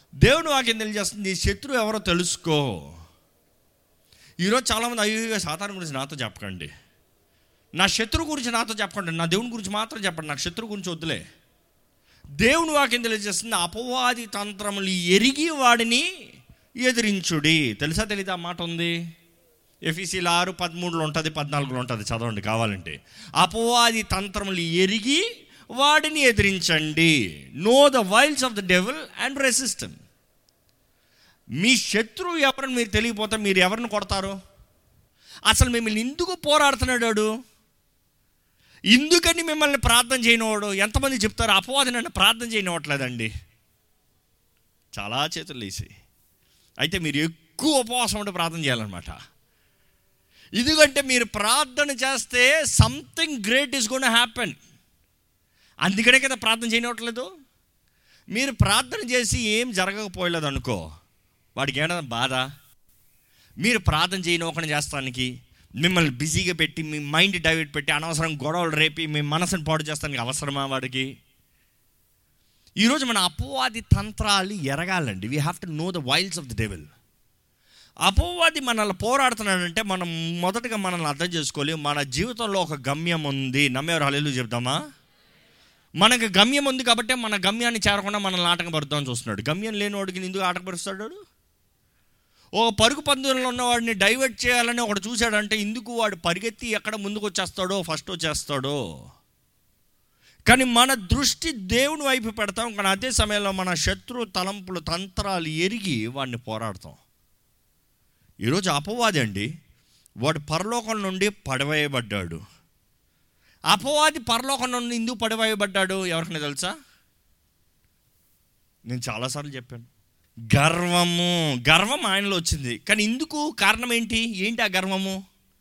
దేవుని వాక్యం తెలియజేస్తుంది నీ శత్రువు ఎవరో తెలుసుకో ఈరోజు చాలామంది అయ్యో సాధారణ గురించి నాతో చెప్పకండి నా శత్రువు గురించి నాతో చెప్పండి నా దేవుని గురించి మాత్రం చెప్పండి నాకు శత్రువు గురించి వద్దులే దేవుని వాక్యం తెలియజేస్తుంది అపవాది తంత్రములు ఎరిగి వాడిని ఎదిరించుడి తెలుసా తెలీదా ఆ మాట ఉంది ఎఫీసీలు ఆరు పదమూడులో ఉంటుంది పద్నాలుగులో ఉంటుంది చదవండి కావాలంటే అపవాది తంత్రములు ఎరిగి వాడిని ఎదిరించండి know the wiles of the devil and resistant మీ శత్రువు ఎవరిని మీరు తెలియపోతే మీరు ఎవరిని కొడతారు అసలు మిమ్మల్ని ఎందుకు పోరాడుతున్నాడు వాడు? ఎందుకని మిమ్మల్ని ప్రార్థన చేయనివాడు ఎంతమంది చెప్తారు అపవాది నన్ను ప్రార్థన చేయనివ్వట్లేదండి చాలా చేతులు లేసి అయితే మీరు ఎక్కువ ఉపవాసం ఉంటే ప్రార్థన చేయాలన్నమాట ఎందుకంటే మీరు ప్రార్థన చేస్తే something great is gonna happen అందుకనే కదా ప్రార్థన చేయనివ్వట్లేదు మీరు ప్రార్థన చేసి ఏం జరగకపోయలేదు అనుకో వాడికి ఏమైనా బాధ మీరు ప్రార్థన చేయని ఒకటి చేస్తానికి మిమ్మల్ని బిజీగా పెట్టి మీ మైండ్ డైవర్ట్ పెట్టి అనవసరం గొడవలు రేపి మీ మనసును పాడు చేస్తానికి అవసరమా వాడికి ఈరోజు మన అపవాది తంత్రాలు ఎరగాలండి we have to know the wiles of the devil అపవాది మనల్ని పోరాడుతున్నాడంటే మనం మొదటగా మనల్ని అర్థం చేసుకోవాలి మన జీవితంలో ఒక గమ్యం ఉంది నమ్మేవారు హలేలు చెప్దామా మనకు గమ్యం ఉంది కాబట్టి మన గమ్యాన్ని చేరకుండా మనల్ని ఆటంకపరుద్దామని చూస్తున్నాడు గమ్యం లేనివాడికి ఎందుకు ఆటంకపరుస్తాడు వాడు? ఓ పరుగు పందులలో ఉన్నవాడిని డైవర్ట్ చేయాలని ఒకడు చూశాడంటే ఎందుకు వాడు పరిగెత్తి ఎక్కడ ముందుకు వచ్చేస్తాడో ఫస్ట్ వచ్చేస్తాడో కానీ మన దృష్టి దేవుని వైపు పెడతాం కానీ అదే సమయంలో మన శత్రు తలంపులు తంత్రాలు ఎరిగి వాడిని పోరాడతాం ఈరోజు అపవాది అండి వాడు పరలోకం నుండి పడవేయబడ్డాడు అపవాది పరలోకం నుండి ఎందుకు పడవేయబడ్డాడు ఎవరికైనా తెలుసా నేను చాలాసార్లు చెప్పాను గర్వము గర్వం ఆయనలో వచ్చింది కానీ ఎందుకు కారణం ఏంటి ఏంటి ఆ గర్వము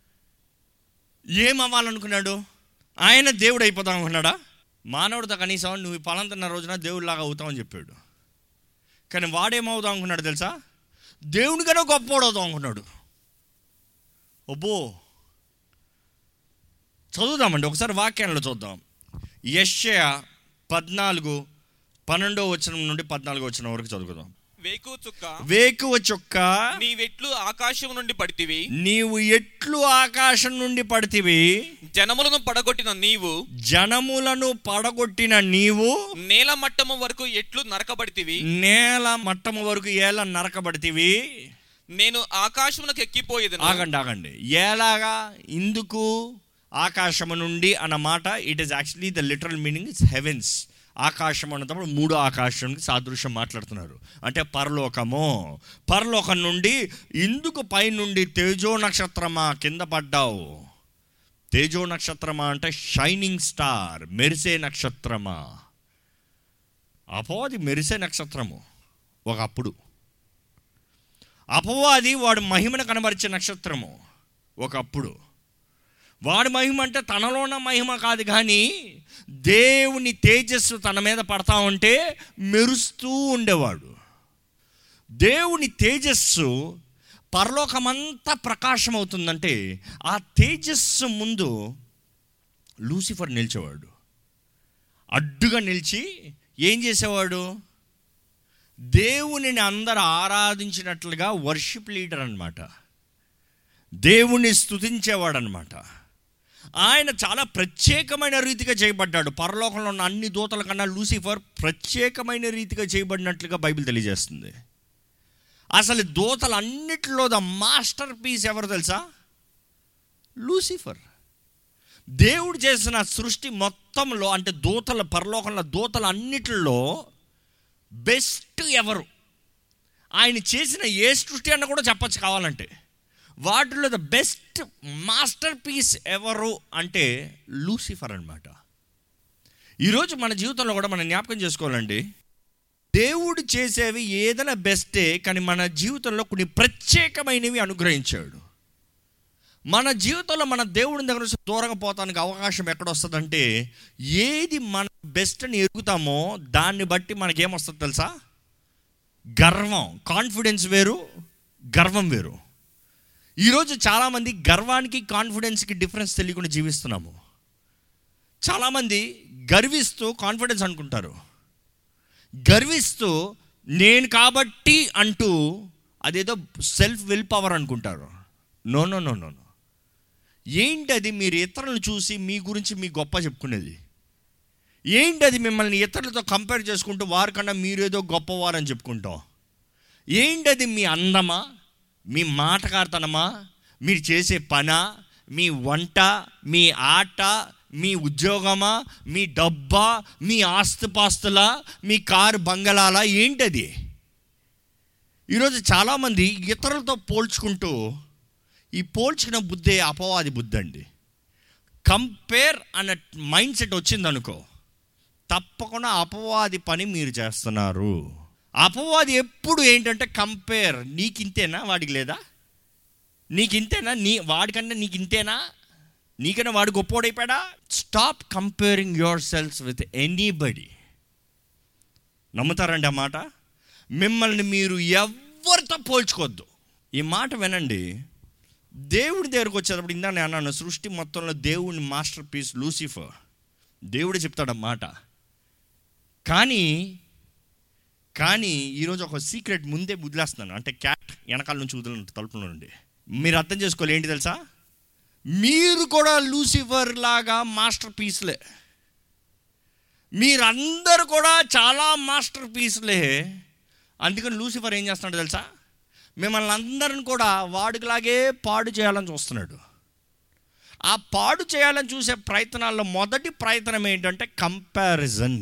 ఏం అవ్వాలనుకున్నాడు ఆయన దేవుడు అయిపోతాం అనుకున్నాడా మానవుడితో కనీసం నువ్వు పలంతున్న రోజున దేవుడిలాగా అవుతామని చెప్పాడు కానీ వాడేమవుతాం అనుకున్నాడు తెలుసా దేవుడికనే గొప్పవాడు అవుతాం అనుకున్నాడు ఒబ్బో చదువుదామండి ఒకసారి వాక్యాలను చూద్దాం యశ్య పద్నాలుగు పన్నెండో వచనం నుండి పద్నాలుగో వచనం వరకు చదువుకుందాం వేకు చుక్క వేకువ చొక్క నీవెట్లు ఆకాశం నుండి పడితివి నీవు ఎట్లు ఆకాశం నుండి పడితివి జనములను పడగొట్టిన నీవు జనములను పడగొట్టిన నీవు నేల మట్టము వరకు ఎట్లు నరకబడితివి నేల మట్టము వరకు ఏల నరకబడితివి నేను ఆకాశమునకు ఎక్కిపోయేది ఆగండి ఆగండి ఎలాగా ఇందుకు ఆకాశము నుండి అన్న మాట it is actually the literal meaning it's heavens ఆకాశం అన్నప్పుడు మూడో ఆకాశానికి సాదృశ్యం మాట్లాడుతున్నారు అంటే పరలోకము పరలోకం నుండి ఇందుకు పైనుండి తేజో నక్షత్రమా కింద పడ్డావు తేజో నక్షత్రమా అంటే షైనింగ్ స్టార్ మెరిసే నక్షత్రమా అపవాది మెరిసే నక్షత్రము ఒకప్పుడు అపవాది వాడు మహిమను కనబరిచే నక్షత్రము ఒకప్పుడు వాడి మహిమ అంటే తనలో ఉన్న మహిమ కాదు కానీ దేవుని తేజస్సు తన మీద పడతా ఉంటే మెరుస్తూ ఉండేవాడు దేవుని తేజస్సు పరలోకమంతా ప్రకాశం అవుతుందంటే ఆ తేజస్సు ముందు లూసిఫర్ నిలిచేవాడు అడ్డుగా నిలిచి ఏం చేసేవాడు దేవునిని అందరు ఆరాధించినట్లుగా వర్షిప్ లీడర్ అన్నమాట దేవుని స్తుతించేవాడు అనమాట ఆయన చాలా ప్రత్యేకమైన రీతిగా చేయబడ్డాడు పరలోకంలో ఉన్న అన్ని దూతల కన్నా లూసిఫర్ ప్రత్యేకమైన రీతిగా చేయబడినట్లుగా బైబిల్ తెలియజేస్తుంది అసలు దూతలు అన్నిటిలో ద మాస్టర్ పీస్ ఎవరు తెలుసా లూసిఫర్ దేవుడు చేసిన సృష్టి మొత్తంలో అంటే దూతల పరలోకంలో దూతల అన్నిటిలో బెస్ట్ ఎవరు ఆయన చేసిన ఏ సృష్టి అన్న కూడా చెప్పచ్చు కావాలంటే వాటిలో ద బెస్ట్ మాస్టర్ పీస్ ఎవరు అంటే లూసిఫర్ అనమాట ఈరోజు మన జీవితంలో కూడా మనం జ్ఞాపకం చేసుకోవాలండి దేవుడు చేసేవి ఏదైనా బెస్టే కానీ మన జీవితంలో కొన్ని ప్రత్యేకమైనవి అనుగ్రహించాడు మన జీవితంలో మన దేవుడి దగ్గర నుంచి దూరంగా పోతానికి అవకాశం ఎక్కడ వస్తుందంటే ఏది మన బెస్ట్ అని ఎరుగుతామో దాన్ని బట్టి మనకేమొస్తుంది తెలుసా గర్వం కాన్ఫిడెన్స్ వేరు గర్వం వేరు ఈరోజు చాలామంది గర్వానికి కాన్ఫిడెన్స్కి డిఫరెన్స్ తెలియకుండా జీవిస్తున్నాము చాలామంది గర్విస్తూ కాన్ఫిడెన్స్ అనుకుంటారు గర్విస్తూ నేను కాబట్టి అంటూ అదేదో సెల్ఫ్ విల్ పవర్ అనుకుంటారు no no no no no ఏంటి అది మీరు ఇతరులను చూసి మీ గురించి మీ గొప్ప చెప్పుకునేది ఏంటి అది మిమ్మల్ని ఇతరులతో కంపేర్ చేసుకుంటూ వారికన్నా మీరేదో గొప్పవారని చెప్పుకుంటాం ఏంటి అది మీ అందమా మీ మాటకార్తనమా మీరు చేసే పనా మీ వంట మీ ఆట మీ ఉద్యోగమా మీ డబ్బా మీ ఆస్తిపాస్తుల మీ కారు బంగళాల ఏంటది ఈరోజు చాలామంది ఇతరులతో పోల్చుకుంటూ ఈ పోల్చుకున్న బుద్ధే అపవాది బుద్ధి అండి కంపేర్ అన్న మైండ్ సెట్ వచ్చిందనుకో తప్పకుండా అపవాది పని మీరు చేస్తున్నారు అపవాది ఎప్పుడు ఏంటంటే కంపేర్ నీకు ఇంతేనా వాడికి లేదా నీకు ఇంతేనా నీ వాడికన్నా నీకు ఇంతేనా నీకన్నా వాడు గొప్పోడైపోయాడా stop comparing your selves with anybody నమ్ముతారండి ఆ మాట మిమ్మల్ని మీరు ఎవరితో పోల్చుకోవద్దు ఈ మాట వినండి దేవుడి దగ్గరకు వచ్చేటప్పుడు ఇందా నేను అన్నాను సృష్టి మొత్తంలో దేవుని మాస్టర్ పీస్ లూసిఫర్ దేవుడు చెప్తాడు ఆ మాట కానీ కానీ ఈరోజు ఒక సీక్రెట్ ముందే వదిలేస్తున్నాను అంటే క్యాట్ వెనకాల నుంచి వదిలిన తలుపులో నుండి మీరు అర్థం చేసుకోవాలి ఏంటి తెలుసా మీరు కూడా లూసిఫర్ లాగా మాస్టర్ పీస్లే మీరందరూ కూడా చాలా మాస్టర్ పీస్లే అందుకని లూసిఫర్ ఏం చేస్తున్నాడు తెలుసా మిమ్మల్ని అందరిని కూడా వాడికిలాగే పాడు చేయాలని చూస్తున్నాడు ఆ పాడు చేయాలని చూసే ప్రయత్నాల్లో మొదటి ప్రయత్నం ఏంటంటే కంపారిజన్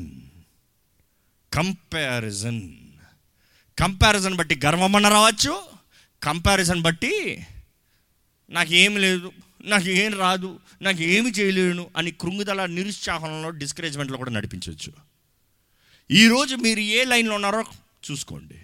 కంపారిజన్ కంపారిజన్ బట్టి గర్వమన్న రావచ్చు కంపారిజన్ బట్టి నాకు ఏమి లేదు నాకు ఏం రాదు నాకు ఏమి చేయలేను అని కృంగుదల నిరుత్సాహంలో డిస్కరేజ్మెంట్లో కూడా నడిపించవచ్చు ఈరోజు మీరు ఏ లైన్లో ఉన్నారో చూసుకోండి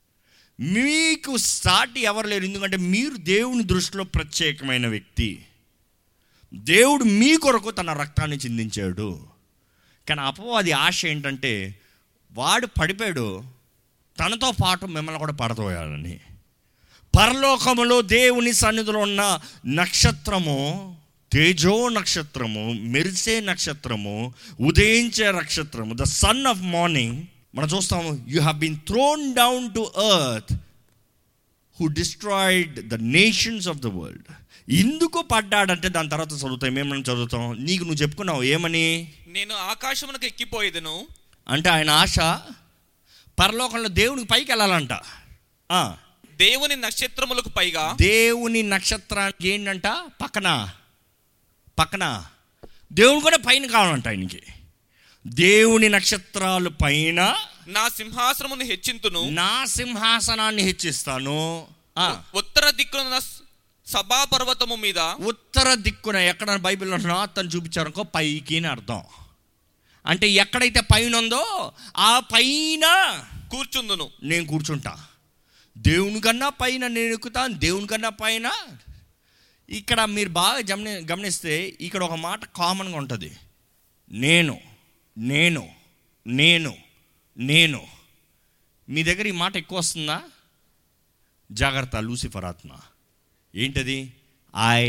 మీకు సాటి ఎవరు లేరు ఎందుకంటే మీరు దేవుని దృష్టిలో ప్రత్యేకమైన వ్యక్తి దేవుడు మీ కొరకు తన రక్తాన్ని చిందించాడు కానీ అపవాది ఆశ ఏంటంటే వాడు పడిపోయాడు తనతో పాటు మిమ్మల్ని కూడా పడతోయాలని పరలోకములో దేవుని సన్నిధిలో ఉన్న నక్షత్రము తేజో నక్షత్రము మెరిసే నక్షత్రము ఉదయించే నక్షత్రము ద సన్ ఆఫ్ మార్నింగ్ మనం చూస్తాము you have been thrown down to earth who destroyed the nations of the world ఎందుకు పడ్డాడంటే దాని తర్వాత చదువుతాం ఏమని చదువుతాం నీకు నువ్వు చెప్పుకున్నావు ఏమని నేను ఆకాశమునకు ఎక్కిపోయేదను అంటే ఆయన ఆశ పరలోకంలో దేవునికి పైకి వెళ్ళాలంట ఆ, దేవుని నక్షత్రములకు పైగా దేవుని నక్షత్రానికి ఏంటంట పక్కన పక్కన దేవుని కూడా పైన కావాలంట ఆయనకి దేవుని నక్షత్రాలు పైన నా సింహాసనమును హెచ్చింతును నా సింహాసనాన్ని హెచ్చిస్తాను ఆ, ఉత్తర దిక్కున సభా పర్వతము మీద ఉత్తర దిక్కున ఎక్కడ బైబిల్లో నాతను చూపించారనుకో పైకి అని అర్థం అంటే ఎక్కడైతే పైన ఉందో ఆ పైన కూర్చుందును నేను కూర్చుంటా దేవుని కన్నా పైన నేను ఎక్కుతాను దేవుని కన్నా పైన ఇక్కడ మీరు బాగా గమని గమనిస్తే ఇక్కడ ఒక మాట కామన్గా ఉంటుంది నేను నేను నేను నేను మీ దగ్గర ఈ మాట ఎక్కువ వస్తుందా జాగ్రత్త లూసిఫర్ ఆత్మ ఏంటది ఐ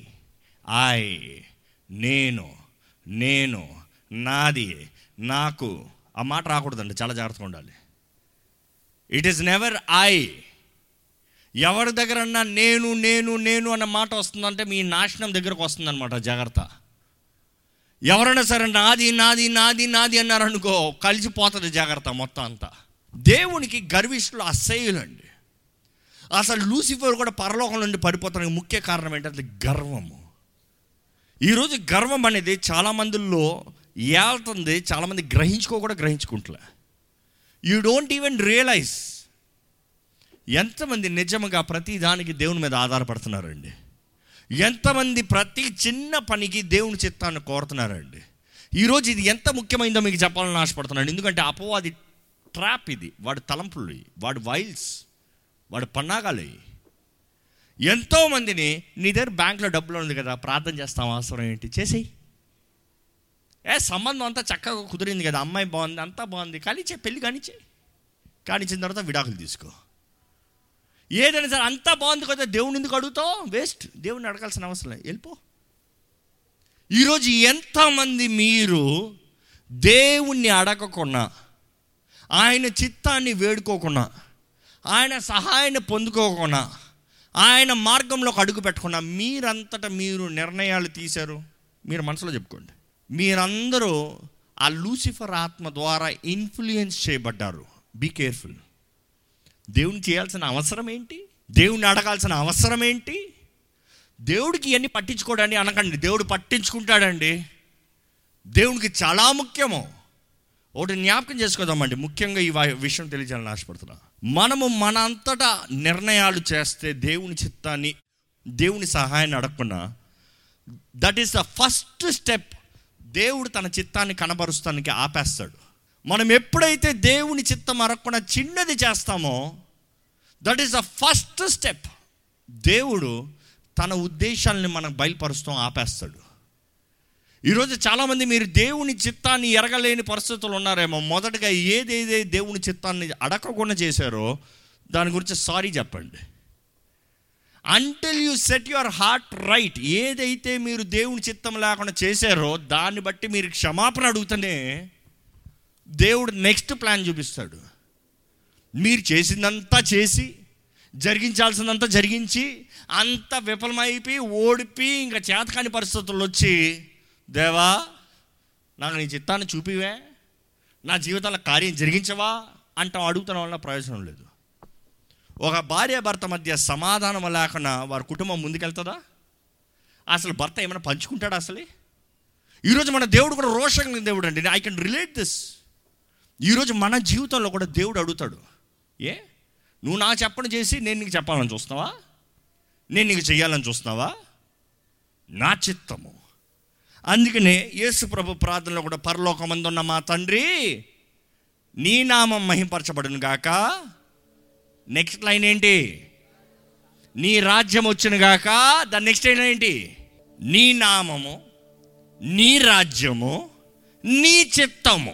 ఐ నేను నేను నాది నాకు ఆ మాట రాకూడదండి చాలా జాగ్రత్తగా ఉండాలి ఇట్ ఈస్ నెవర్ ఐ ఎవరి దగ్గరన్నా నేను నేను నేను అన్న మాట వస్తుందంటే మీ నాశనం దగ్గరకు వస్తుందన్నమాట జాగ్రత్త ఎవరైనా సరే నాది నాది నాది నాది అన్నారనుకో కలిసిపోతుంది జాగ్రత్త మొత్తం అంతా దేవునికి గర్విష్ఠులు అసహ్యులండి అసలు లూసిఫర్ కూడా పరలోకం నుండి పడిపోతానికి ముఖ్య కారణం ఏంటంటే గర్వము ఈరోజు గర్వం అనేది చాలా మందిలో ఏళ్తుంది చాలామంది గ్రహించుకో కూడా గ్రహించుకుంటలే యూ డోంట్ ఈవెన్ రియలైజ్ ఎంతమంది నిజంగా ప్రతి దానికి దేవుని మీద ఆధారపడుతున్నారండి ఎంతమంది ప్రతి చిన్న పనికి దేవుని చిత్తాన్ని కోరుతున్నారండి ఈరోజు ఇది ఎంత ముఖ్యమైందో మీకు చెప్పాలని ఆశపడుతున్నాను ఎందుకంటే అపవాది ట్రాప్ ఇది వాడి తలంపులు ఇవి, వాడి వైల్స్ వాడి పన్నాగాలు ఇవి. ఎంతో మందిని నీ దగ్గర బ్యాంక్లో డబ్బులు ఉంది కదా ప్రార్థన చేస్తాం అవసరం ఏంటి చేసేయి ఏ సంబంధం అంతా చక్కగా కుదిరింది కదా అమ్మాయి బాగుంది అంతా బాగుంది కానిచ్చే పెళ్ళి కానిచ్చే కానిచ్చిన తర్వాత విడాకులు తీసుకో ఏదైనా సరే అంతా బాగుంది కదా దేవుని ఎందుకు అడుగుతావు వేస్ట్ దేవుని అడగాల్సిన అవసరం లేదు వెళ్ళిపో ఈరోజు ఎంతమంది మీరు దేవుణ్ణి అడగకుండా ఆయన చిత్తాన్ని వేడుకోకుండా ఆయన సహాయాన్ని పొందుకోకుండా ఆయన మార్గంలోకి అడుగు పెట్టకుండా మీరంతటా మీరు నిర్ణయాలు తీశారు మీరు మనసులో చెప్పుకోండి మీరందరూ ఆ లూసిఫర్ ఆత్మ ద్వారా ఇన్ఫ్లుయెన్స్ చేయబడ్డారు బీ కేర్ఫుల్ దేవుని చేయాల్సిన అవసరం ఏంటి దేవుణ్ణి అడగాల్సిన అవసరం ఏంటి దేవుడికి ఇవన్నీ పట్టించుకోవడానికి అనకండి దేవుడు పట్టించుకుంటాడండి దేవునికి చాలా ముఖ్యము ఒకటి జ్ఞాపకం చేసుకోదామండి ముఖ్యంగా ఈ వా- విషయం తెలియజేయాలని ఆశపడుతున్నా మనము మన అంతటా నిర్ణయాలు చేస్తే దేవుని చిత్తాన్ని దేవుని సహాయాన్ని అడగకుండా that is the first step దేవుడు తన చిత్తాన్ని కనబరుస్తానికి ఆపేస్తాడు మనం ఎప్పుడైతే దేవుని చిత్తం అడగకుండా చిన్నది చేస్తామో that is the first step దేవుడు తన ఉద్దేశాలని మనకు బయలుపరుస్తాం ఆపేస్తాడు ఈరోజు చాలామంది మీరు దేవుని చిత్తాన్ని ఎరగలేని పరిస్థితులు ఉన్నారేమో మొదటగా ఏదేదే దేవుని చిత్తాన్ని అడగకుండా చేశారో దాని గురించి సారీ చెప్పండి until you set your heart right ఏదైతే మీరు దేవుని చిత్తం లేకుండా చేశారో దాన్ని బట్టి మీరు క్షమాపణ అడుగుతూనే దేవుడు నెక్స్ట్ ప్లాన్ చూపిస్తాడు మీరు చేసిందంతా చేసి జరిగించాల్సిందంతా జరిగించి అంత విఫలమైపోయి ఓడిపి ఇంకా చేతకాని పరిస్థితుల్లో వచ్చి దేవా నాకు నీ చిత్తాన్ని చూపివే నా జీవితంలో కార్యం జరిగించవా అంటాం అడుగుతున్న వల్ల ప్రయోజనం లేదు ఒక భార్య భర్త మధ్య సమాధానం లేకుండా వారి కుటుంబం ముందుకెళ్తుందా అసలు భర్త ఏమైనా పంచుకుంటాడా అసలు ఈరోజు మన దేవుడు కూడా రోషంగా దేవుడు అండి ఐ కెన్ రిలేట్ దిస్ ఈరోజు మన జీవితంలో కూడా దేవుడు అడుగుతాడు ఏ నువ్వు నా చెప్పని చేసి నేను నీకు చెప్పాలని చూస్తున్నావా నేను నీకు చెయ్యాలని చూస్తున్నావా నా చిత్తము అందుకనే యేసు ప్రభు ప్రార్థనలో కూడా పరలోకమందు ఉన్న మా తండ్రి నీ నామం మహింపరచబడును గాక నెక్స్ట్ లైన్ ఏంటి నీ రాజ్యం వచ్చును గాక దాని నెక్స్ట్ లైన్ ఏంటి నీ నామము నీ రాజ్యము నీ చిత్తము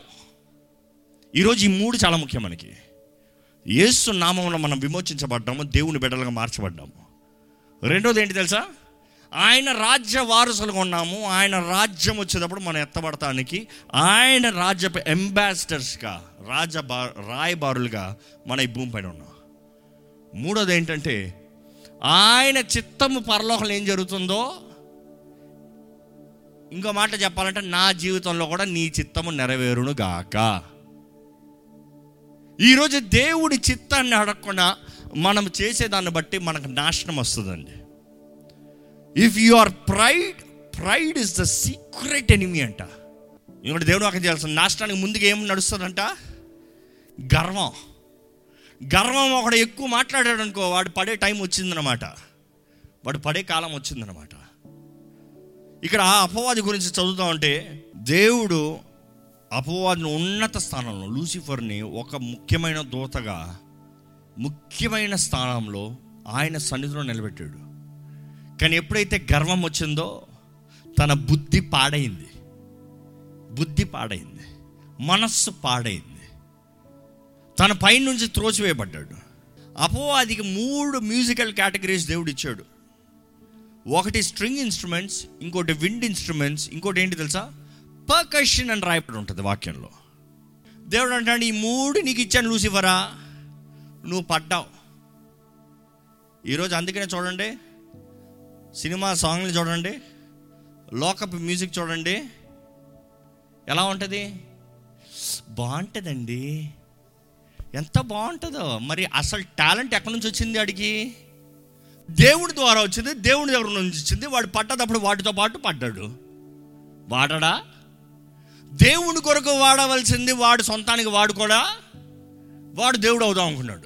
ఈరోజు ఈ మూడు చాలా ముఖ్యం మనకి యేసు నామంలో మనం విమోచించబడ్డాము దేవుని బిడ్డలుగా మార్చబడ్డాము రెండోది ఏంటి తెలుసా ఆయన రాజ్య వారసులుగా ఉన్నాము ఆయన రాజ్యం వచ్చేటప్పుడు మనం ఎత్తబడటానికి ఆయన రాజ్య అంబాసిడర్స్గా రాజ రాయబారులుగా మన ఈ భూమిపైన ఉన్నాం మూడోది ఏంటంటే ఆయన చిత్తము పరలోకంలో ఏం జరుగుతుందో ఇంకో మాట చెప్పాలంటే నా జీవితంలో కూడా నీ చిత్తము నెరవేరును గాక ఈరోజు దేవుడి చిత్తాన్ని అడగకుండా మనం చేసేదాన్ని బట్టి మనకు నాశనం వస్తుందండి if you are pride pride is the secret enemy అంట ఇంకోటి దేవుడు అక్కడ చేయాల్సిన నాశనానికి ముందుగా ఏం నడుస్తుందంట గర్వం గర్వం ఒకడు ఎక్కువ మాట్లాడాడు అనుకో వాడు పడే టైం వచ్చిందనమాట వాడు పడే కాలం వచ్చిందనమాట ఇక్కడ ఆ అపవాది గురించి చదువుతా ఉంటే దేవుడు అపవాదిని ఉన్నత స్థానంలో లూసిఫర్ని ఒక ముఖ్యమైన దూతగా ముఖ్యమైన స్థానంలో ఆయన సన్నిధిలో నిలబెట్టాడు కానీ ఎప్పుడైతే గర్వం వచ్చిందో తన బుద్ధి పాడైంది బుద్ధి పాడైంది మనస్సు పాడైంది తన పై నుంచి త్రోసివేయబడ్డాడు అపవాదికి మూడు మ్యూజికల్ కేటగిరీస్ దేవుడు ఇచ్చాడు ఒకటి స్ట్రింగ్ ఇన్స్ట్రుమెంట్స్ ఇంకోటి విండ్ ఇన్స్ట్రుమెంట్స్ ఇంకోటి ఏంటి తెలుసా పర్కషన్ అని రాయబడి ఉంటుంది వాక్యంలో దేవుడు అంటాడు ఈ మూడు నీకు ఇచ్చాను లూసిఫరా నువ్వు పడ్డావు ఈరోజు అందుకనే చూడండి సినిమా సాంగ్లు చూడండి లోకప్ మ్యూజిక్ చూడండి ఎలా ఉంటుంది బాగుంటుందండి ఎంత బాగుంటుందో మరి అసలు టాలెంట్ ఎక్కడి నుంచి వచ్చింది అడిగి దేవుడి ద్వారా వచ్చింది దేవుడి దగ్గర నుంచి వచ్చింది వాడు పడ్డదప్పుడు వాటితో పాటు పడ్డాడు వాడడా దేవుని కొరకు వాడవలసింది వాడు సొంతానికి వాడు కూడా వాడు దేవుడు అవుదాం అనుకున్నాడు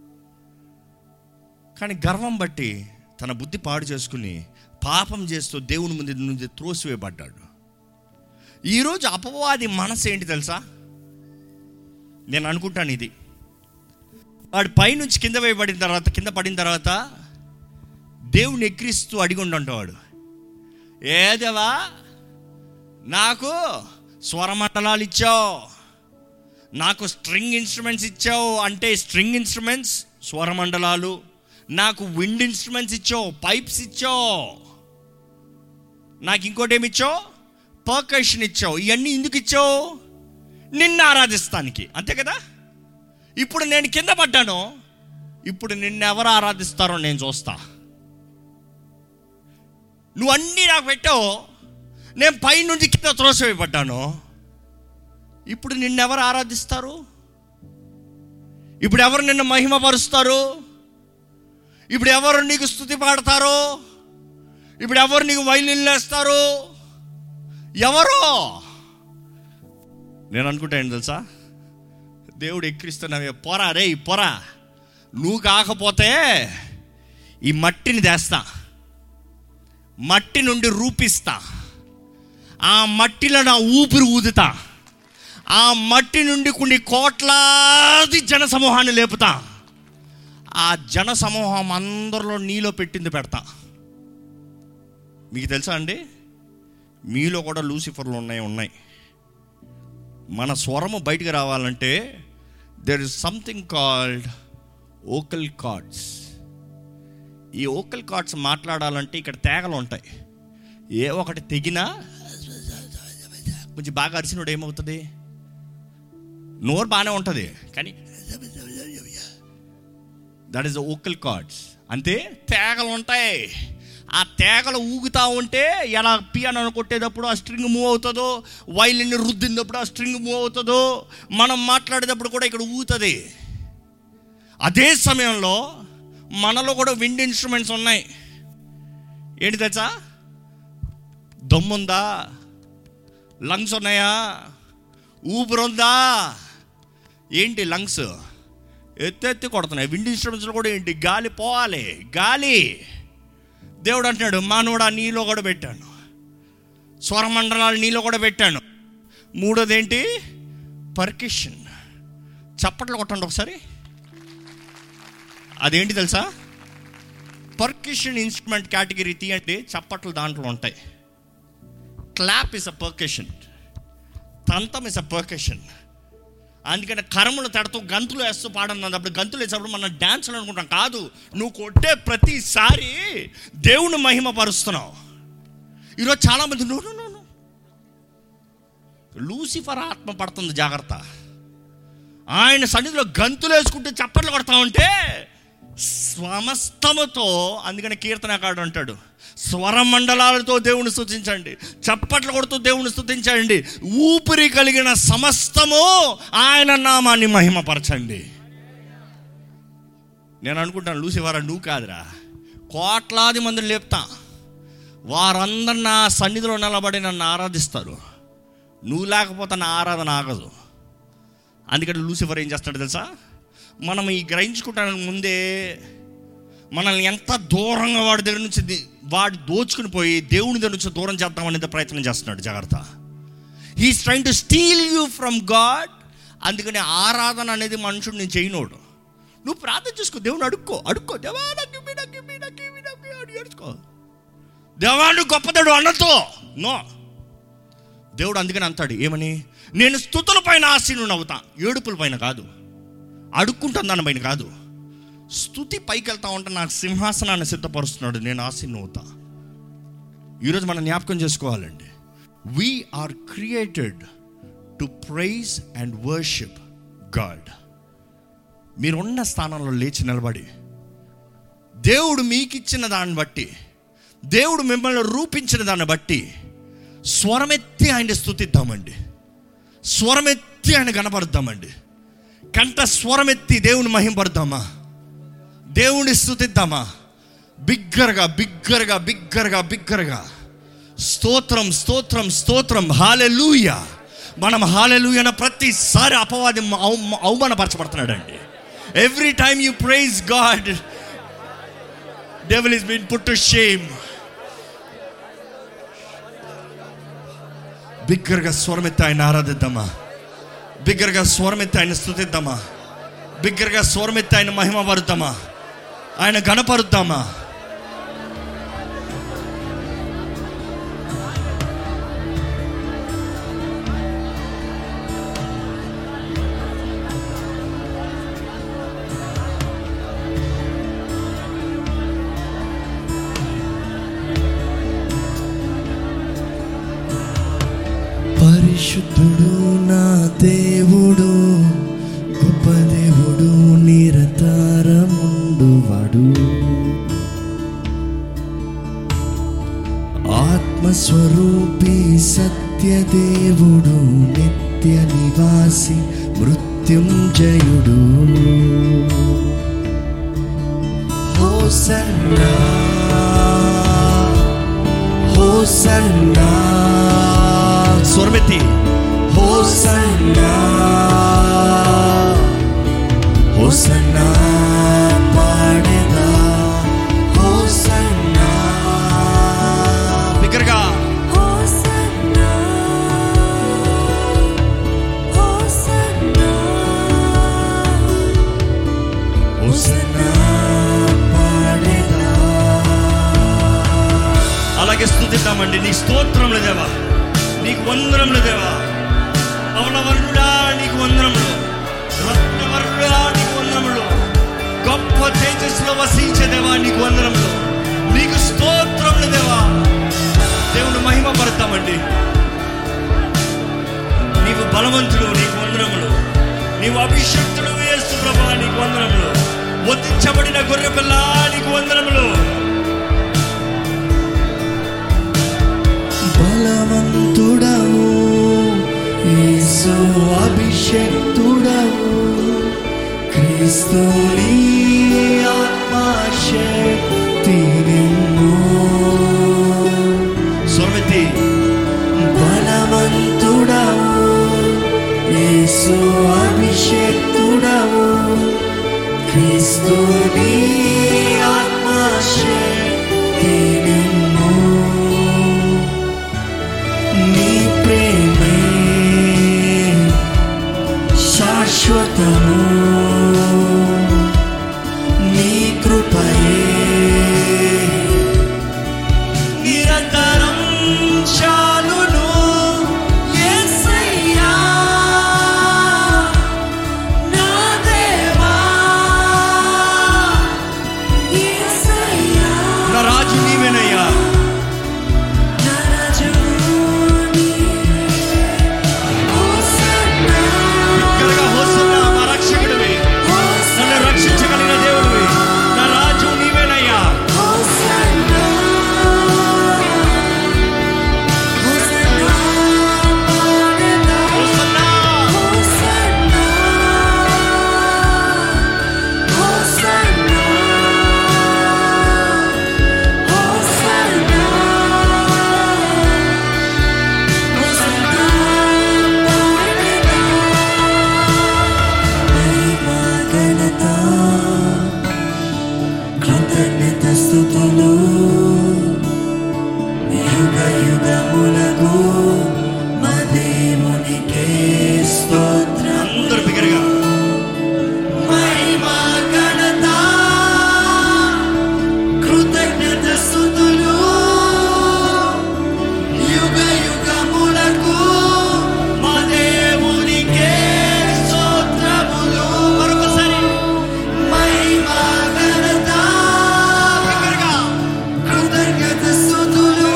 కానీ గర్వం బట్టి తన బుద్ధి పాడు చేసుకుని పాపం చేస్తూ దేవుని ముందు నుండి త్రోసివేయబడ్డాడు ఈరోజు అపవాది మనసు ఏంటి తెలుసా నేను అనుకుంటాను ఇది వాడు పైనుంచి కింద వేయబడిన తర్వాత కింద పడిన తర్వాత దేవుని ఎక్కిరిస్తూ అడిగి ఉండంటాడు ఏదేవా నాకు స్వరమండలాలు ఇచ్చావు నాకు స్ట్రింగ్ ఇన్స్ట్రుమెంట్స్ ఇచ్చావు అంటే స్ట్రింగ్ ఇన్స్ట్రుమెంట్స్ స్వరమండలాలు నాకు విండ్ ఇన్స్ట్రుమెంట్స్ ఇచ్చావు పైప్స్ ఇచ్చావు నాకు ఇంకోటి ఏమి ఇచ్చావు పర్కషన్ ఇచ్చావు ఇవన్నీ ఎందుకు ఇచ్చావు నిన్ను ఆరాధిస్తానికి అంతే కదా ఇప్పుడు నేను కింద పడ్డాను ఇప్పుడు నిన్నెవరు ఆరాధిస్తారో నేను చూస్తా నువ్వు అన్నీ నాకు పెట్టావు నేను పైనుండి కింద త్రోసివేయబడ్డాను ఇప్పుడు నిన్నెవరు ఆరాధిస్తారు ఇప్పుడు ఎవరు నిన్ను మహిమపరుస్తారు ఇప్పుడు ఎవరు నీకు స్థుతి పాడతారు ఇప్పుడు ఎవరు నీకు వైలిన్లు వేస్తారు ఎవరు నేను అనుకుంటా ఏంటి తెలుసా దేవుడు ఎక్కిరిస్తున్నావే పొర రే పొర నువ్వు కాకపోతే ఈ మట్టిని తెస్తా మట్టి నుండి రూపిస్తా ఆ మట్టిలో నా ఊపిరి ఊదుతా ఆ మట్టి నుండి కొన్ని కోట్లాది జన సమూహాన్ని లేపుతా ఆ జన సమూహం అందరిలో నీలో పెట్టింది పెడతా మీకు తెలుసా అండి మీలో కూడా లూసిఫర్లు ఉన్నాయి ఉన్నాయి మన స్వరము బయటికి రావాలంటే there is something called vocal cords ఈ ఓకల్ కార్డ్స్ మాట్లాడాలంటే ఇక్కడ తేగలు ఉంటాయి ఏ ఒకటి తెగినా కొంచెం బాగా అరిచినోడు ఏమవుతుంది నోరు బాగానే ఉంటుంది కానీ దట్ ఈస్ ఓకల్ కార్డ్స్ అంతే తేగలు ఉంటాయి ఆ తేగలు ఊగుతూ ఉంటే ఎలా పియానో కొట్టేటప్పుడు ఆ స్ట్రింగ్ మూవ్ అవుతుందో వైలిన్ రుద్దినప్పుడు ఆ స్ట్రింగ్ మూవ్ అవుతుందో మనం మాట్లాడేటప్పుడు కూడా ఇక్కడ ఊగుతుంది అదే సమయంలో మనలో కూడా విండ్ ఇన్స్ట్రుమెంట్స్ ఉన్నాయి ఏంటి తెచ్చా దమ్ముందా లంగ్స్ ఉన్నాయా ఊపిరుందా ఏంటి లంగ్స్ ఎత్తెత్తి కొడుతున్నాయి విండ్ ఇన్స్ట్రుమెంట్స్లో కూడా ఏంటి గాలి పోవాలి గాలి దేవుడు అంటున్నాడు మానవుడా నీలో కూడా పెట్టాను స్వరమండలాలు నీలో కూడా పెట్టాను మూడోది ఏంటి పర్కిషన్ చప్పట్లు కొట్టండి ఒకసారి అదేంటి తెలుసా పర్కిషన్ ఇన్స్ట్రుమెంట్ కేటగిరీ తీయండి చప్పట్లు దాంట్లో ఉంటాయి క్లాప్ ఇస్ అ పర్కషన్ తంతం ఇస్ అ పర్కషన్ అందుకని కరములు తడుతూ గంతులు వేస్తూ పాడన్నప్పుడు గంతులు వేసేటప్పుడు మనం డ్యాన్స్ అనుకుంటాం కాదు నువ్వు కొట్టే ప్రతిసారి దేవుని మహిమ పరుస్తున్నావు ఈరోజు చాలామంది no no, no no Lucifer ఆత్మ పడుతుంది జాగ్రత్త ఆయన సన్నిధిలో గంతులు వేసుకుంటూ చప్పట్లు కొడతా ఉంటే సమస్తముతో అందుకని కీర్తనకాడు అంటాడు స్వరమండలాలతో దేవుని స్తుతించండి చప్పట్లు కొడుతూ దేవుని స్తుతించండి ఊపిరి కలిగిన సమస్తము ఆయన నామాన్ని మహిమపరచండి నేను అనుకుంటాను లూసివారా నువ్వు కాదురా కోట్లాది మందిని లేపుతా వారందరు నా సన్నిధిలో నిలబడి నన్ను ఆరాధిస్తారు నువ్వు లేకపోతే నా ఆరాధన ఆగదు అందుకని లూసిఫర్ ఏం చేస్తాడు తెలుసా మనం ఈ గ్రహించుకుంటానికి ముందే మనల్ని ఎంత దూరంగా వాడి దగ్గర నుంచి ది- వాడు దోచుకుని పోయి దేవుని దగ్గర నుంచి దూరం చేద్దామనేది ప్రయత్నం చేస్తున్నాడు జాగ్రత్త he's trying to steal you from God అందుకని ఆరాధన అనేది మనుషుడు నేను చేయనోడు నువ్వు ప్రార్థన చేసుకో దేవుని అడుక్కో అడుక్కో దేవా నాకు ఇవ్వు, నాకు ఇవ్వు, నాకు ఇవ్వు, నాకు ఇవ్వు అని ఏడ్చుకో దేవాడు గొప్పదాడు అన్నతో నో దేవుడు అందుకని అంటాడు ఏమని నేను స్థుతుల పైన ఆశీనుని అవుతా ఏడుపుల పైన కాదు అడుక్కుంటాను దాని పైన కాదు స్థుతి పైకి వెళ్తా ఉంటే నాకు సింహాసనాన్ని సిద్ధపరుస్తున్నాడు నేను ఆశీను అవుతా ఈరోజు మనం జ్ఞాపకం చేసుకోవాలండి we are created to praise and worship God మీరున్న స్థానంలో లేచి నిలబడి దేవుడు మీకు ఇచ్చిన దాన్ని బట్టి దేవుడు మిమ్మల్ని రూపించిన దాన్ని బట్టి స్వరమెత్తి ఆయన స్థుతిద్దామండి స్వరమెత్తి ఆయన కనపడద్దామండి కంట స్వరమెత్తి దేవుని మహింపడదామా దేవుని స్థుతిద్దామా బిగ్గరగా బిగ్గరగా బిగ్గరగా బిగ్గరగా స్తోత్రం స్తోత్రం స్తోత్రం హాలెలూయ మనం హాలెలూయన ప్రతిసారి అపవాది అవ- అవమానపరచబడుతున్నాడండి every time you praise God devil is been put to shame బిగ్గరగా స్వరమెత్తి ఆయన ఆరాధిద్దామా బిగ్గరగా స్వరమెత్తి ఆయన స్థుతిద్దామా బిగ్గరగా స్వరమెత్తి ఆయన మహిమ పరుద్దామా ఆయన గణపరుద్దామా పరిశుద్ధుడు నా దేవుడు గొప్ప దేవుడు ఆత్మస్వరూపి సత్యదేవుడు నిత్య నివాసి మృత్యుంజయుడు హోసన్నా హోసన్నా స్వరమెత్తి హోసన్నా హోసన్నా పాడేదా హోసన్నా బిగ్గరగా హోసన్నా హోసన్నా హోసన్నా పాడేదా అలాగే స్థుతిద్దామండి నీ స్తోత్రములు దేవా నీకు వందనములు దేవా పవనవర్ణుడా నీకు వందనములు రత్నవర్ణుడా నీకు వందనములు గొప్ప తేజస్సులో వసించే దేవా నీకు వందనములు నీకు స్తోత్రములు దేవా దేవుని మహిమ పడతామండి నీవు బలవంతుడు నీకు వందనములు నీవు అభిషక్తుడు వేస్తు ప్రభా నీకు వందనములు ఒత్తించబడిన గొర్రె పిల్ల నీకు వందనములు బలవంతుడవు యేసు అభిషక్తుడవు క్రీస్తుని ఆత్మశక్తి నిమ్ము స్వరమెత్తి బలవంతుడవు యేసు అభిషక్తుడవు క్రీస్తుని ఆత్మశక్తి నిమ్ము నీ ప్రేమే శాశ్వతము నీ కృపయే నిరంతరం చాలును యేసయ్యా నా దేవా యేసయ్యా నా రాజు నీవేనయ్యా నా రాజు హోసన్నా ఇక్కడగా హోసన్నా మా రక్షకుడివి నన్ను రక్షించగలిగిన దేవుడివి నా రాజు నీవేనయ్యా హోసన్నా హోసన్నా పాడేదా హోసన్నా హోసన్నా హోసన్నా హోసన్నా హోసన్నా పాడేదా మహిమా ఘనత కృతజ్ఞత స్థుతులు యుగ యుగములకు మా దేవునికే స్తోత్రం అందరు బిగ్గరగా మహిమా ఘనత కృతజ్ఞత స్థుతులు యుగ యుగములకు మా దేవునికే స్తోత్రములు మరొకసారి మహిమా ఘనత బిగ్గరగా కృతజ్ఞత స్థుతులు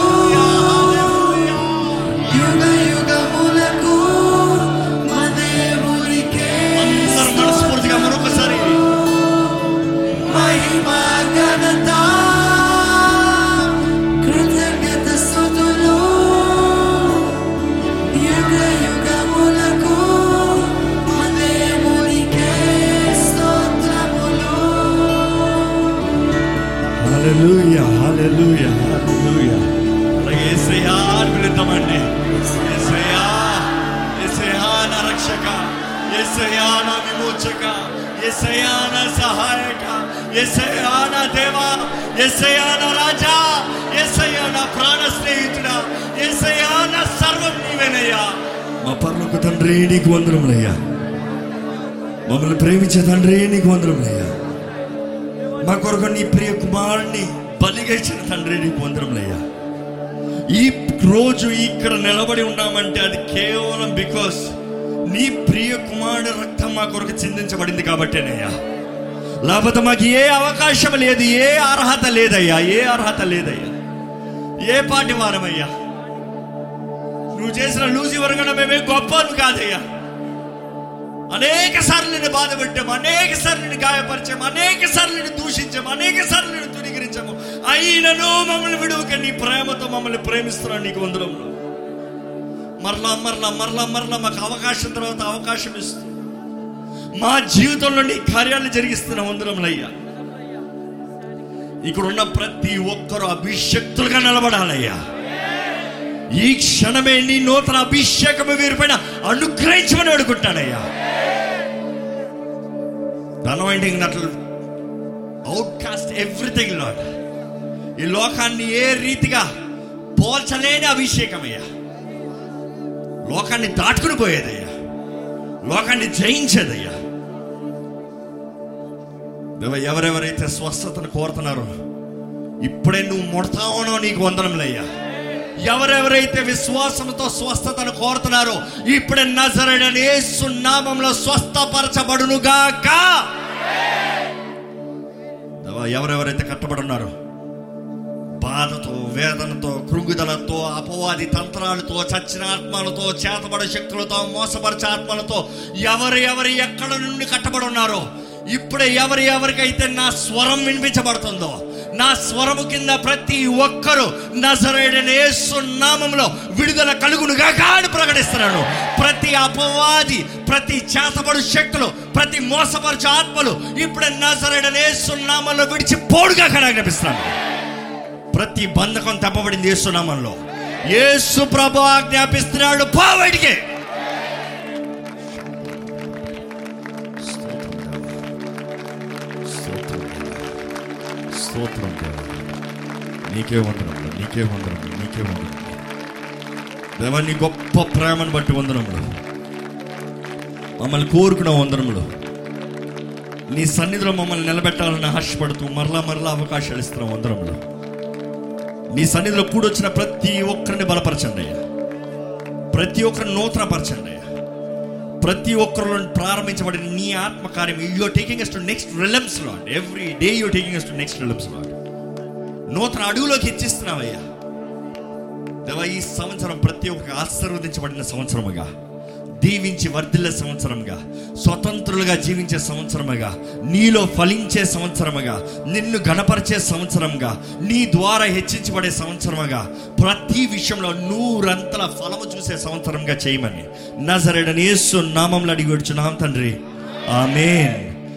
యుగ యుగములకు మా దేవునికే అందరూ మనస్ఫూర్తిగా మరొకసారి మహిమా ఘనత కృతజ్ఞత స్థుతులు యుగ యుగములకు మా దేవునికే స్తోత్రములు హల్లెలూయా హల్లెలూయా హల్లెలూయా అలాగే యేసయ్యా అని పిలుద్దామండి యేసయ్యా యేసయ్యా నా రక్షక యేసయ్యా నా విమోచక యేసయ్యా నా సహాయక యేసయ్యా నా దేవా యేసయ్యా నా రాజా యేసయ్యా నా ప్రాణ స్నేహితుడా యేసయ్యా నా సర్వం నీవేనయ్యా మా పర్లకు తండ్రి నీకు వందరములయ్యా మమ్మల్ని ప్రేమించే తండ్రి నీకు వందరములయ్యా మా కొరకు నీ ప్రియ కుమారుణ్ణి బలిగా ఇచ్చిన తండ్రి నీకు వందరములయ్యా ఈ రోజు ఇక్కడ నిలబడి ఉన్నామంటే అది కేవలం బికాస్ నీ ప్రియ కుమారుడు రక్తం మా కొరకు చిందించబడింది కాబట్టేనయ్యా లేకపోతే మాకు ఏ అవకాశం లేదు ఏ అర్హత లేదయ్యా ఏ అర్హత లేదయ్యా ఏ పాటి వారమయ్యా నువ్వు చేసిన లూసిఫర్ కన్నా మేమే గొప్ప కాదయ్యా అనేక సార్లు నేను బాధ పెట్టాము అనేక సార్లు నేను గాయపరిచాము అనేక సార్లు నేను దూషించాము అనేక సార్లు నేను తునిగిరించాము అయినను మమ్మల్ని విడువక నీ ప్రేమతో మమ్మల్ని ప్రేమిస్తున్నాను నీకు వందరంలో మరలా మరలా మరలా మరలా మాకు అవకాశం తర్వాత అవకాశం ఇస్తూ మా జీవితంలో నీ కార్యాలు జరిగిస్తున్న వందరంలయ్యా ఇక్కడ ఉన్న ప్రతి ఒక్కరూ అభిషక్తులుగా నిలబడాలయ్యా ఈ క్షణమే నీ నూతన అభిషేకము వీరిపైన అనుగ్రహించమని అడుగుంటానయ్యా అనాయింటింగ్ నట్లు అవుట్కాస్ట్ ఎవ్రీథింగ్ లాడ్ ఈ లోకాన్ని ఏ రీతిగా పోల్చలేని అభిషేకమయ్యా లోకాన్ని దాటుకుని పోయేదయ్యా లోకాన్ని జయించేదయ్యా దేవా, ఎవరెవరైతే స్వస్థతను కోరుతున్నారో ఇప్పుడే నువ్వు ముడతావనో నీకు వందనంలయ్యా ఎవరెవరైతే విశ్వాసంతో స్వస్థతను కోరుతున్నారో ఇప్పుడే నజరడని యేసు నామంలో స్వస్థపరచబడును గాక దేవా, ఎవరెవరైతే కట్టబడి ఉన్నారో బాధతో వేదనతో కృంగుదలతో అపవాది తంత్రాలతో చచ్చిన ఆత్మలతో చేతబడే శక్తులతో మోసపరిచే ఆత్మలతో ఎవరు ఎవరు ఎక్కడ నుండి కట్టబడి ఉన్నారో ఇప్పుడే ఎవరు ఎవరికైతే నా స్వరం వినిపించబడుతుందో నా స్వరము కింద ప్రతి ఒక్కరూ నజరేడని యేసు నామంలో విడుదల కలుగునుగా అని ప్రకటిస్తున్నాను ప్రతి అపవాది ప్రతి చేతబడు శక్తులు ప్రతి మోసపరచు ఆత్మలు ఇప్పుడే నజరేడని యేసు నామంలో విడిచి పోడుగా కనిపిస్తున్నాను ప్రతి బంధకం తప్పబడింది యేసునామంలో యేసు ప్రభు ఆజ్ఞాపిస్తున్నాడు పావడికి స్తోత్రం దేవా. నీకే వందనములు నీకే వందనములు నీకే వందనములు దేవా నీ గొప్ప ప్రేమను బట్టి వందనములు మమ్మల్ని కోరుకున్న వందనములు నీ సన్నిధిలో మమ్మల్ని నిలబెట్టాలని ఆశపడుతూ మరలా మరలా అవకాశాలు ఇస్తున్నాం వందనములు నీ సన్నిధిలో కూడొచ్చిన ప్రతి ఒక్కరిని బలపరచండి అయ్యా ప్రతి ఒక్కరిని నూతనపరచండి అయ్యా ప్రతి ఒక్కరిలో ప్రారంభించబడిన నీ ఆత్మకార్యం you're taking us to next realms Lord every day you're taking us to next realms Lord నూతన అడుగులోకి ఇచ్చిస్తున్నావయ్యా దేవా ఈ సంవత్సరం ప్రతి ఒక్క ఆశీర్వదించబడిన సంవత్సరముగా దీవించి వర్ధిల్లే సంవత్సరంగా స్వతంత్రులుగా జీవించే సంవత్సరముగా నీలో ఫలించే సంవత్సరముగా నిన్ను గణపరిచే సంవత్సరంగా నీ ద్వారా హెచ్చించబడే సంవత్సరముగా ప్రతి విషయంలో నూరంతల ఫలము చూసే సంవత్సరంగా చేయమని నజరడని యేసు నామంలో అడిగి వచ్చున్నాం తండ్రి ఆమేన్